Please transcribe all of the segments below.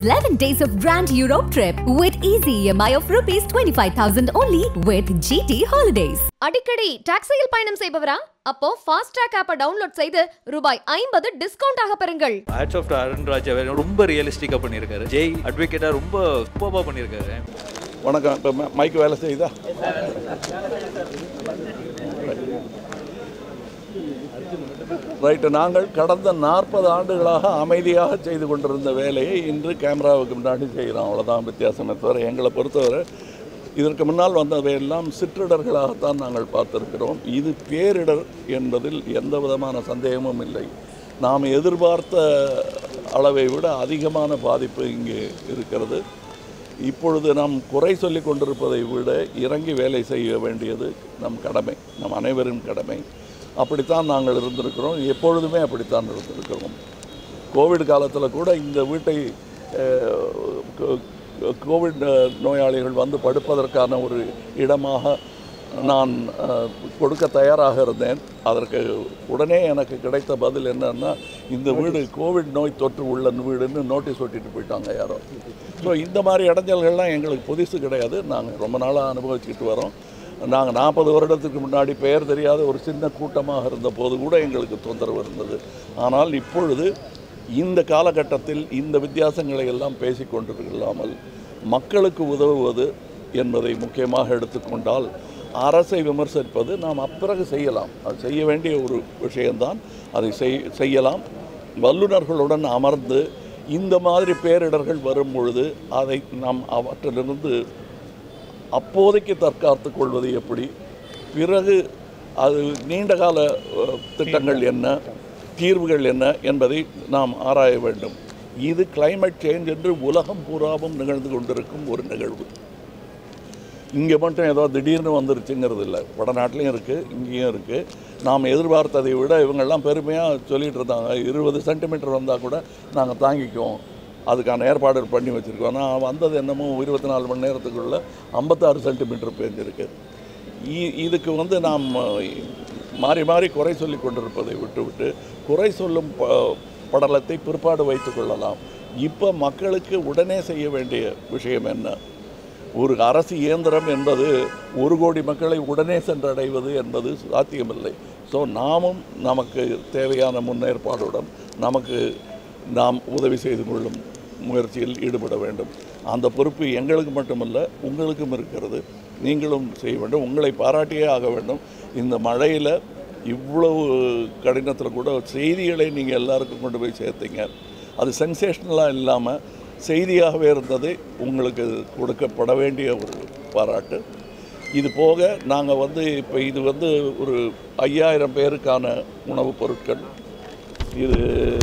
11 days of Grand Europe trip with easy EMI of rupees 25,000 only with GT Holidays. அடிக்கடி டாக்ஸியில் பயணம் செய்பவரா அப்போ fast track ஆப்பை download செய்து ரூபாய் ஐம்பது டிஸ்கவுண்ட் ஆக பெறுங்கள் ஹேட்ஸ் ஆஃப் அருண் ராஜா ரொம்ப ரியலிஸ்டிக்காக பண்ணியிருக்காரு ஜெய் அட்வொகேட்டாக ரொம்ப சூப்பராக பண்ணியிருக்காரு வணக்கம் இப்போ மைக் வேலை செய்யுதா ரைட்டு நாங்கள் கடந்த நாற்பது ஆண்டுகளாக அமைதியாக செய்து கொண்டிருந்த வேலையை இன்று கேமராவுக்கு முன்னாடி செய்கிறோம் அவ்வளோதான் வித்தியாசமே தவிர எங்களை பொறுத்தவரை இதற்கு முன்னால் வந்தவையெல்லாம் சிற்றிடர்களாகத்தான் நாங்கள் பார்த்திருக்கிறோம் இது பேரிடர் என்பதில் எந்த விதமான சந்தேகமும் இல்லை நாம் எதிர்பார்த்த அளவை விட அதிகமான பாதிப்பு இங்கே இருக்கிறது இப்பொழுது நாம் குறை சொல்லி கொண்டிருப்பதை விட இறங்கி வேலை செய்ய வேண்டியது நம் கடமை நம் அனைவரின் கடமை அப்படித்தான் நாங்கள் இருந்திருக்கிறோம் எப்பொழுதுமே அப்படித்தான் இருந்திருக்கிறோம் கோவிட் காலத்தில் கூட இந்த வீட்டை அஹ், கோ- கோவிட் நோயாளிகள் வந்து படுப்பதற்கான ஒரு இடமாக நான் அஹ், கொடுக்க தயாராக இருந்தேன் அதற்கு உடனே எனக்கு கிடைத்த பதில் என்னன்னா இந்த வீடு கோவிட் நோய் தொற்று உள்ள வீடுன்னு நோட்டீஸ் ஒட்டிட்டு போயிட்டாங்க யாரோ ஸோ இந்த மாதிரி இடைஞ்சல்கள்லாம் எங்களுக்கு புதுசு கிடையாது நாங்கள் ரொம்ப நாளாக அனுபவிச்சுட்டு வரோம் நாங்கள் நாற்பது வருடத்துக்கு முன்னாடி பெயர் தெரியாத ஒரு சின்ன கூட்டமாக இருந்த போது கூட எங்களுக்கு தொந்தரவு இருந்தது ஆனால் இப்பொழுது இந்த காலகட்டத்தில் இந்த வித்தியாசங்களை எல்லாம் பேசிக்கொண்டிருக்கலாமல் மக்களுக்கு உதவுவது என்பதை முக்கியமாக எடுத்துக்கொண்டால் அரசை விமர்சிப்பது நாம் அப்பிறகு செய்யலாம் அது செய்ய வேண்டிய ஒரு விஷயம்தான் அதை செய் செய்யலாம் வல்லுநர்களுடன் அமர்ந்து இந்த மாதிரி பேரிடர்கள் வரும் பொழுது அதை நாம் அவற்றிலிருந்து அப்போதைக்கு தற்காத்து கொள்வது எப்படி பிறகு அது நீண்டகால அஹ், திட்டங்கள் என்ன தீர்வுகள் என்ன என்பதை நாம் ஆராய வேண்டும் இது climate சேஞ்ச் என்று உலகம் பூராவும் நிகழ்ந்து கொண்டிருக்கும் ஒரு நிகழ்வு இங்கே மட்டும் ஏதோ திடீர்னு வந்துருச்சுங்கிறது இல்லை வடநாட்டிலையும் இருக்குது இங்கேயும் இருக்குது நாம் எதிர்பார்த்ததை விட இவங்கெல்லாம் பெருமையாக சொல்லிட்டு இருந்தாங்க இருபது சென்டிமீட்டர் வந்தால் கூட நாங்கள் தாங்கிக்குவோம் அதுக்கான ஏற்பாடு பண்ணி வச்சுருக்கோம் ஆனால் வந்தது என்னமோ இருபத்தி நாலு மணி நேரத்துக்குள்ள ஐம்பத்தாறு சென்டிமீட்டர் பேஞ்சிருக்கு இ- இதுக்கு வந்து நாம் மாறி மாறி குறை சொல்லி கொண்டிருப்பதை விட்டுவிட்டு குறை சொல்லும் ப படலத்தை பிற்பாடு வைத்துக் கொள்ளலாம் இப்போ மக்களுக்கு உடனே செய்ய வேண்டிய விஷயம் என்ன ஒரு அரசு இயந்திரம் என்பது ஒரு கோடி மக்களை உடனே சென்றடைவது என்பது சாத்தியமில்லை ஸோ நாமும் நமக்கு தேவையான முன்னேற்பாடுடன் நமக்கு நாம் உதவி செய்து கொள்ளும் முயற்சியில் ஈடுபட வேண்டும் அந்த பொறுப்பு எங்களுக்கு மட்டுமல்ல உங்களுக்கும் இருக்கிறது நீங்களும் செய்ய வேண்டும் உங்களை பாராட்டியே ஆக வேண்டும் இந்த மழையில் இவ்வளவு கடினத்தில் கூட செய்திகளை நீங்கள் எல்லாருக்கும் கொண்டு போய் சேர்த்தீங்க அது சென்சேஷனலாக இல்லாமல் செய்தியாகவே இருந்தது உங்களுக்கு கொடுக்கப்பட வேண்டிய ஒரு பாராட்டு இது போக நாங்கள் வந்து இப்போ இது வந்து ஒரு ஐயாயிரம் பேருக்கான உணவுப் பொருட்கள் இது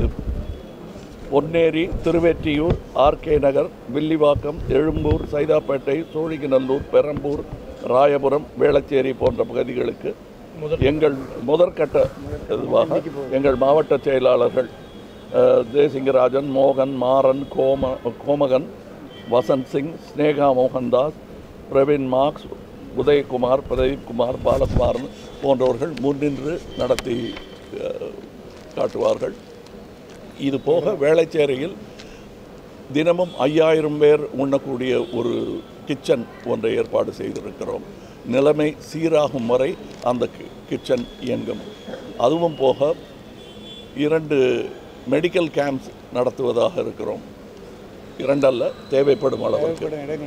பொன்னேரி திருவெற்றியூர் ஆர்கே நகர் வில்லிவாக்கம் எழும்பூர் சைதாப்பேட்டை சோழிங்கநல்லூர் பெரம்பூர் ராயபுரம் வேளச்சேரி போன்ற பகுதிகளுக்கு எங்கள் முதற்கட்ட இதுவாக எங்கள் மாவட்ட செயலாளர்கள் அஹ், தேசிங்கராஜன் மோகன் மாறன் கோம கோமகன் வசந்த் சிங் ஸ்னேகா மோகன்தாஸ் பிரவீன் மார்க்ஸ் உதயகுமார் பிரதீப் குமார் பாலகுமார் போன்றவர்கள் முன்னின்று நடத்தி அஹ், காட்டுவார்கள் இது போக வேளச்சேரியில் தினமும் ஐயாயிரம் பேர் உண்ணக்கூடிய ஒரு கிச்சன் ஒன்றை ஏற்பாடு செய்திருக்கிறோம் நிலைமை சீராகும் வரை அந்த கி- கிச்சன் இயங்கும் அதுவும் போக இரண்டு மெடிக்கல் கேம்ப்ஸ் நடத்துவதாக இருக்கிறோம் இரண்டல்ல தேவைப்படும் அளவுக்கு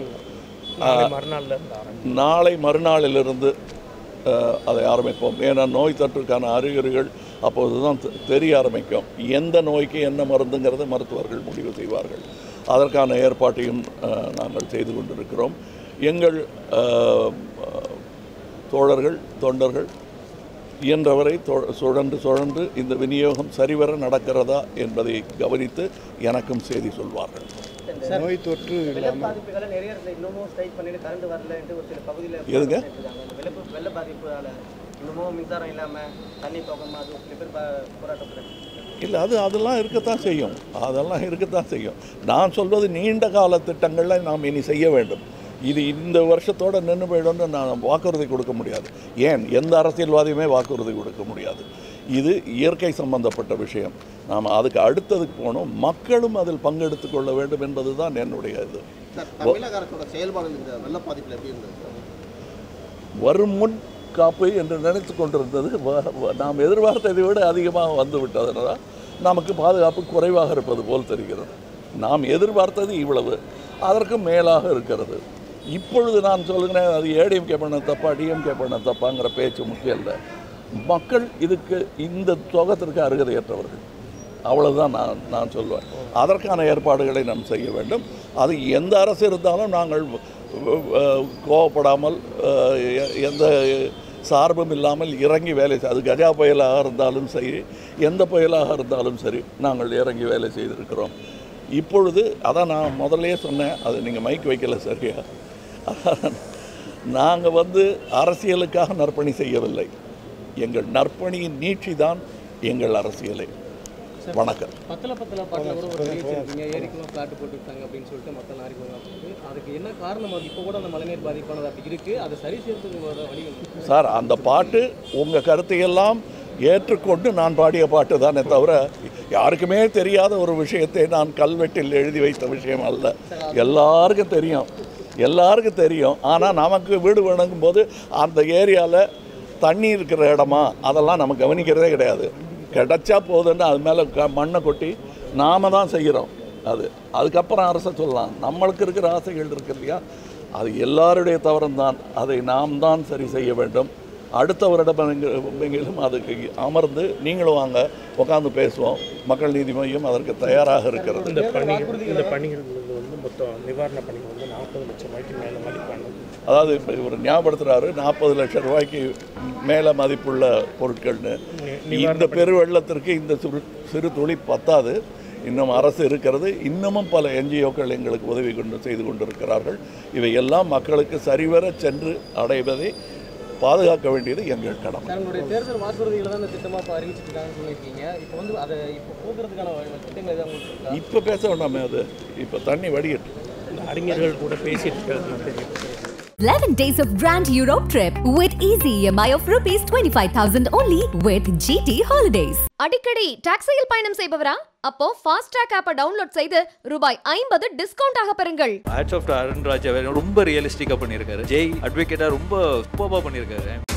நாளை மறுநாளிலிருந்து அஹ், அதை ஆரம்பிப்போம் ஏன்னா நோய் தொற்றுக்கான அறிகுறிகள் அப்போது தான் தெ- தெரிய ஆரம்பிக்கும் எந்த நோய்க்கு என்ன மருந்துங்கிறத மருத்துவர்கள் முடிவு செய்வார்கள் அதற்கான ஏற்பாட்டையும் அஹ், நாங்கள் செய்து கொண்டிருக்கிறோம் எங்கள் அஹ், அஹ், தோழர்கள் தொண்டர்கள் இயன்றவரை தொ- சுழன்று சுழன்று இந்த விநியோகம் சரிவர நடக்கிறதா என்பதை கவனித்து எனக்கும் செய்தி சொல்வார்கள் நோய் தொற்று வெள்ள பாதிப்புகளை நிறைய இடத்துல இன்னமும் ஸ்ட்ரைக் பண்ணிட்டு கரண்ட் வரலன்ட்டு ஒரு சில பகுதியில் எதுங்க? வெள்ள வெள்ள பாதிப்புனால இன்னமும் மின்சாரம் இல்லாம தண்ணி போகாம அது சில பேர் ப- போராட்டம் பண்றாங்க. இல்லை அது அதெல்லாம் இருக்கத்தான் செய்யும் அதெல்லாம் இருக்கத்தான் செய்யும் நான் சொல்வது நீண்ட கால திட்டங்களை நாம் இனி செய்ய வேண்டும் இது இந்த வருஷத்தோட நின்று போயிடும்னு நான் வாக்குறுதி கொடுக்க முடியாது ஏன் எந்த அரசியல்வாதியுமே வாக்குறுதி கொடுக்க முடியாது இது இயற்கை சம்பந்தப்பட்ட விஷயம் நாம் அதுக்கு அடுத்ததுக்கு போகணும் மக்களும் அதில் பங்கெடுத்து கொள்ள வேண்டும் என்பது தான் என்னுடைய இது சார் தமிழக அரசோட செயல்பாடு இந்த வெள்ள பாதிப்பில் எப்படி இருந்தது சார் வரும் முன் காப்பு என்று நினைத்து கொண்டிருந்தது வ- வ- நாம் எதிர்பார்த்ததை விட அதிகமாக வந்து விட்டதனால் நமக்கு பாதுகாப்பு குறைவாக இருப்பது போல் தெரிகிறது நாம் எதிர்பார்த்தது இவ்வளவு அதற்கும் மேலாக இருக்கிறது இப்பொழுது நான் சொல்லுகிறேன் அது ஏடிஎம்கே பண்ண தப்பா டிஎம்கே பண்ண தப்பாங்கிற பேச்சு முக்கியம் இல்லை மக்கள் இதுக்கு இந்த துவக்கத்திற்கு அருகதையற்றவர்கள் அவ்வளவுதான் நான் நான் சொல்வேன் அதற்கான ஏற்பாடுகளை நாம் செய்ய வேண்டும் அது எந்த அரசு இருந்தாலும் நாங்கள் அஹ், கோவப்படாமல் அஹ், எ- எந்த சார்பும் இல்லாமல் இறங்கி வேலை செய் அது கஜா புயலாக இருந்தாலும் சரி எந்த புயலாக இருந்தாலும் சரி நாங்கள் இறங்கி வேலை செய்திருக்கிறோம் இப்பொழுது அதான் நான் முதல்லயே சொன்னேன் அது நீங்கள் மைக் வைக்கல சரியா நாங்கள் வந்து அரசியலுக்காக நற்பணி செய்யவில்லை எங்கள் நற்பணியின் நீட்சி தான் எங்கள் அரசியலை வணக்கம் பத்தில் பத்தில் பாட்டில் கூட ஒரு அறிவிச்சிருக்கீங்க ஏரிக்குள்ள ஃப்ளாட் போட்டுருக்காங்க அப்படின்னு சொல்லிட்டு மக்கள் நாரி போகிறாங்க அதுக்கு என்ன காரணம் அது இப்போ கூட அந்த மழைநீர் பாதிப்பானது அப்படி இருக்குது அதை சரி செய்யறதுக்கு வர வழி என்ன? சார் அந்த பாட்டு உங்கள் கருத்தையெல்லாம் ஏற்றுக்கொண்டு நான் பாடிய பாட்டு தானே தவிர யாருக்குமே தெரியாத ஒரு விஷயத்தை நான் கல்வெட்டில் எழுதி வைத்த விஷயம் அல்ல எல்லாருக்கும் தெரியும் எல்லாருக்கும் தெரியும் ஆனால் நமக்கு வீடு வேணுங்கும் போது அந்த ஏரியாவில் தண்ணி இருக்கிற இடமா அதெல்லாம் நம்ம கவனிக்கிறதே கிடையாது கிடைச்சா போதுன்னு அது மேலே க மண்ணை கொட்டி நாம தான் செய்கிறோம் அது அதுக்கப்புறம் அரசை சொல்லலாம் நம்மளுக்கு இருக்கிற ஆசைகள் இருக்கு இல்லையா அது எல்லாருடைய தவறும் தான் அதை நாம் தான் சரி செய்ய வேண்டும் அடுத்த வருடம் அதுக்கு அமர்ந்து நீங்களும் வாங்க உட்காந்து பேசுவோம் மக்கள் நீதி மையம் அதற்கு தயாராக இருக்கிறது இந்த பணிகள் இந்த பணிகள் வந்து மொத்தம் நிவாரண பணிகள் வந்து நாற்பது லட்சம் ரூபாய்க்கு மேலே மதிப்பான அதாவது இப்போ இவர் ஞாபகப்படுத்துகிறாரு நாற்பது லட்சம் ரூபாய்க்கு மேலே மதிப்புள்ள பொருட்கள்னு இந்த பெருவெள்ளத்திற்கு இந்த சிறு சிறு துளி பத்தாது இன்னும் அரசு இருக்கிறது இன்னமும் பல என்ஜிஓக்கள் எங்களுக்கு உதவி கொண்டு செய்து கொண்டிருக்கிறார்கள் இவையெல்லாம் மக்களுக்கு சரிவர சென்று அடைவதை பாதுகாக்க வேண்டியது எங்கள் கடமை சார் உங்களுடைய தேர்தல் வாக்குறுதிகளை தான் இந்த திட்டமாக இப்போ அறிவிச்சிட்டு இருக்காங்கன்னு சொல்லியிருக்கீங்க இப்போ வந்து அதை இப்போ போக்குறதுக்கான வழி- திட்டங்கள் எதாவது உங்களுக்கு இருக்கா? இப்போ பேச வேண்டாமே அது இப்போ தண்ணி வடிகட்டு இந்த அறிஞர்கள் கூட பேசிட்டு இருக்கிறது தெரியும் 11 days of Grand Europe trip with easy EMI of rupees 25,000 only with GT Holidays. அடிக்கடி டாக்ஸியில் பயணம் செய்பவரா அப்போ ஃபாஸ்ட் ட்ராக் ஆப்பை டவுன்லோட் செய்து ரூபாய் ஐம்பது டிஸ்கவுண்ட் ஆக பெறுங்கள் ஹேட்ஸ் ஆஃப் அருண் ராஜா ரொம்ப ரியலிஸ்டிக்காக பண்ணியிருக்காரு ஜெய் அட்வொகேட்டாக ரொம்ப சூப்பராக பண்ணியிருக்காரு